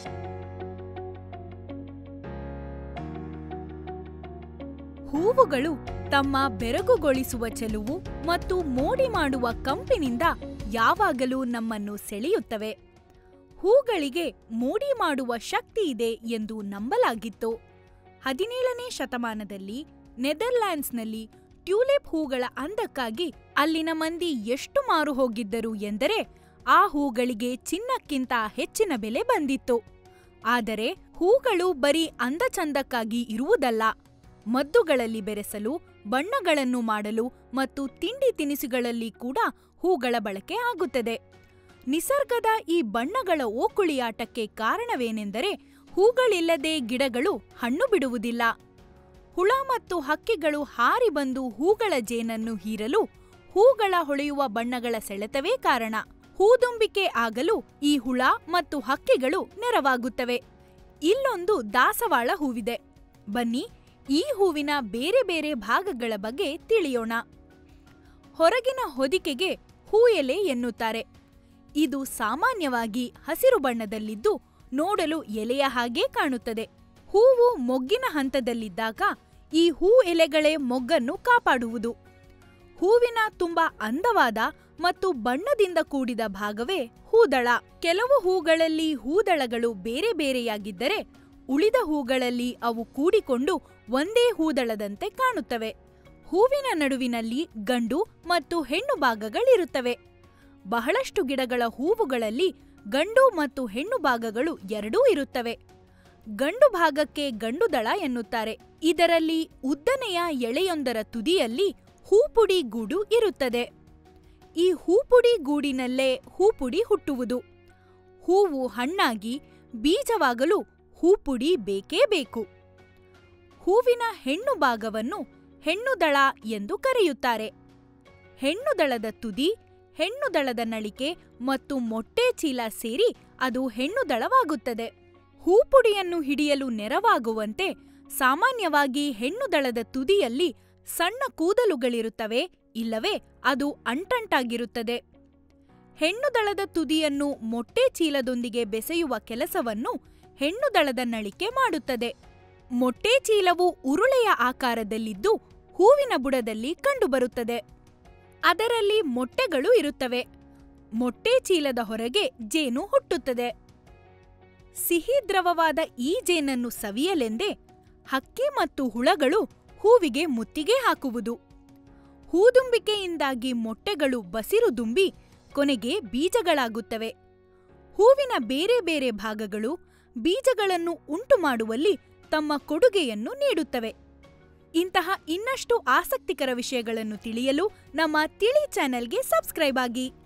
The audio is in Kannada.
ಹೂವುಗಳು ತಮ್ಮ ಬೆರಗುಗೊಳಿಸುವ ಚೆಲುವು ಮತ್ತು ಮೋಡಿ ಮಾಡುವ ಕಂಪಿನಿಂದ ಯಾವಾಗಲೂ ನಮ್ಮನ್ನು ಸೆಳೆಯುತ್ತವೆ ಹೂಗಳಿಗೆ ಮೋಡಿ ಮಾಡುವ ಶಕ್ತಿ ಇದೆ ಎಂದು ನಂಬಲಾಗಿತ್ತು ಹದಿನೇಳನೇ ಶತಮಾನದಲ್ಲಿ ನೆದರ್ಲ್ಯಾಂಡ್ಸ್ನಲ್ಲಿ ಟ್ಯೂಲಿಪ್ ಹೂಗಳ ಅಂದಕ್ಕಾಗಿ ಅಲ್ಲಿನ ಮಂದಿ ಎಷ್ಟು ಮಾರು ಹೋಗಿದ್ದರು ಎಂದರೆ ಆ ಹೂಗಳಿಗೆ ಚಿನ್ನಕ್ಕಿಂತ ಹೆಚ್ಚಿನ ಬೆಲೆ ಬಂದಿತ್ತು ಆದರೆ ಹೂಗಳು ಬರೀ ಅಂದಚಂದಕ್ಕಾಗಿ ಇರುವುದಲ್ಲ ಮದ್ದುಗಳಲ್ಲಿ ಬೆರೆಸಲು ಬಣ್ಣಗಳನ್ನು ಮಾಡಲು ಮತ್ತು ತಿಂಡಿ ತಿನಿಸುಗಳಲ್ಲಿ ಕೂಡ ಹೂಗಳ ಬಳಕೆ ಆಗುತ್ತದೆ ನಿಸರ್ಗದ ಈ ಬಣ್ಣಗಳ ಓಕುಳಿಯಾಟಕ್ಕೆ ಕಾರಣವೇನೆಂದರೆ ಹೂಗಳಿಲ್ಲದೆ ಗಿಡಗಳು ಹಣ್ಣು ಬಿಡುವುದಿಲ್ಲ ಹುಳ ಮತ್ತು ಹಕ್ಕಿಗಳು ಹಾರಿ ಬಂದು ಹೂಗಳ ಜೇನನ್ನು ಹೀರಲು ಹೂಗಳ ಹೊಳೆಯುವ ಬಣ್ಣಗಳ ಸೆಳೆತವೇ ಕಾರಣ ಹೂದುಂಬಿಕೆ ಆಗಲು ಈ ಹುಳ ಮತ್ತು ಹಕ್ಕಿಗಳು ನೆರವಾಗುತ್ತವೆ ಇಲ್ಲೊಂದು ದಾಸವಾಳ ಹೂವಿದೆ ಬನ್ನಿ ಈ ಹೂವಿನ ಬೇರೆ ಬೇರೆ ಭಾಗಗಳ ಬಗ್ಗೆ ತಿಳಿಯೋಣ ಹೊರಗಿನ ಹೊದಿಕೆಗೆ ಹೂ ಎಲೆ ಎನ್ನುತ್ತಾರೆ ಇದು ಸಾಮಾನ್ಯವಾಗಿ ಹಸಿರು ಬಣ್ಣದಲ್ಲಿದ್ದು ನೋಡಲು ಎಲೆಯ ಹಾಗೇ ಕಾಣುತ್ತದೆ ಹೂವು ಮೊಗ್ಗಿನ ಹಂತದಲ್ಲಿದ್ದಾಗ ಈ ಹೂ ಎಲೆಗಳೇ ಮೊಗ್ಗನ್ನು ಕಾಪಾಡುವುದು ಹೂವಿನ ತುಂಬಾ ಅಂದವಾದ ಮತ್ತು ಬಣ್ಣದಿಂದ ಕೂಡಿದ ಭಾಗವೇ ಹೂದಳ ಕೆಲವು ಹೂಗಳಲ್ಲಿ ಹೂದಳಗಳು ಬೇರೆ ಬೇರೆಯಾಗಿದ್ದರೆ ಉಳಿದ ಹೂಗಳಲ್ಲಿ ಅವು ಕೂಡಿಕೊಂಡು ಒಂದೇ ಹೂದಳದಂತೆ ಕಾಣುತ್ತವೆ ಹೂವಿನ ನಡುವಿನಲ್ಲಿ ಗಂಡು ಮತ್ತು ಹೆಣ್ಣು ಭಾಗಗಳಿರುತ್ತವೆ ಬಹಳಷ್ಟು ಗಿಡಗಳ ಹೂವುಗಳಲ್ಲಿ ಗಂಡು ಮತ್ತು ಹೆಣ್ಣು ಭಾಗಗಳು ಎರಡೂ ಇರುತ್ತವೆ ಗಂಡು ಭಾಗಕ್ಕೆ ಗಂಡುದಳ ಎನ್ನುತ್ತಾರೆ ಇದರಲ್ಲಿ ಉದ್ದನೆಯ ಎಳೆಯೊಂದರ ತುದಿಯಲ್ಲಿ ಹೂಪುಡಿ ಗೂಡು ಇರುತ್ತದೆ ಈ ಹೂಪುಡಿ ಗೂಡಿನಲ್ಲೇ ಹೂಪುಡಿ ಹುಟ್ಟುವುದು ಹೂವು ಹಣ್ಣಾಗಿ ಬೀಜವಾಗಲು ಹೂಪುಡಿ ಬೇಕೇ ಬೇಕು ಹೂವಿನ ಹೆಣ್ಣು ಭಾಗವನ್ನು ಹೆಣ್ಣುದಳ ಎಂದು ಕರೆಯುತ್ತಾರೆ ಹೆಣ್ಣುದಳದ ತುದಿ ಹೆಣ್ಣುದಳದ ನಳಿಕೆ ಮತ್ತು ಮೊಟ್ಟೆ ಚೀಲ ಸೇರಿ ಅದು ಹೆಣ್ಣುದಳವಾಗುತ್ತದೆ ಹೂಪುಡಿಯನ್ನು ಹಿಡಿಯಲು ನೆರವಾಗುವಂತೆ ಸಾಮಾನ್ಯವಾಗಿ ಹೆಣ್ಣುದಳದ ತುದಿಯಲ್ಲಿ ಸಣ್ಣ ಕೂದಲುಗಳಿರುತ್ತವೆ ಇಲ್ಲವೇ ಅದು ಅಂಟಂಟಾಗಿರುತ್ತದೆ ಹೆಣ್ಣುದಳದ ತುದಿಯನ್ನು ಮೊಟ್ಟೆ ಚೀಲದೊಂದಿಗೆ ಬೆಸೆಯುವ ಕೆಲಸವನ್ನು ಹೆಣ್ಣುದಳದ ನಳಿಕೆ ಮಾಡುತ್ತದೆ ಮೊಟ್ಟೆ ಚೀಲವು ಉರುಳೆಯ ಆಕಾರದಲ್ಲಿದ್ದು ಹೂವಿನ ಬುಡದಲ್ಲಿ ಕಂಡುಬರುತ್ತದೆ ಅದರಲ್ಲಿ ಮೊಟ್ಟೆಗಳು ಇರುತ್ತವೆ ಮೊಟ್ಟೆ ಚೀಲದ ಹೊರಗೆ ಜೇನು ಹುಟ್ಟುತ್ತದೆ ಸಿಹಿ ದ್ರವವಾದ ಈ ಜೇನನ್ನು ಸವಿಯಲೆಂದೇ ಹಕ್ಕಿ ಮತ್ತು ಹುಳಗಳು ಹೂವಿಗೆ ಮುತ್ತಿಗೆ ಹಾಕುವುದು ಹೂದುಂಬಿಕೆಯಿಂದಾಗಿ ಮೊಟ್ಟೆಗಳು ಬಸಿರು ದುಂಬಿ ಕೊನೆಗೆ ಬೀಜಗಳಾಗುತ್ತವೆ ಹೂವಿನ ಬೇರೆ ಬೇರೆ ಭಾಗಗಳು ಬೀಜಗಳನ್ನು ಉಂಟು ಮಾಡುವಲ್ಲಿ ತಮ್ಮ ಕೊಡುಗೆಯನ್ನು ನೀಡುತ್ತವೆ ಇಂತಹ ಇನ್ನಷ್ಟು ಆಸಕ್ತಿಕರ ವಿಷಯಗಳನ್ನು ತಿಳಿಯಲು ನಮ್ಮ ತಿಳಿ ಚಾನೆಲ್ಗೆ ಸಬ್ಸ್ಕ್ರೈಬ್ ಆಗಿ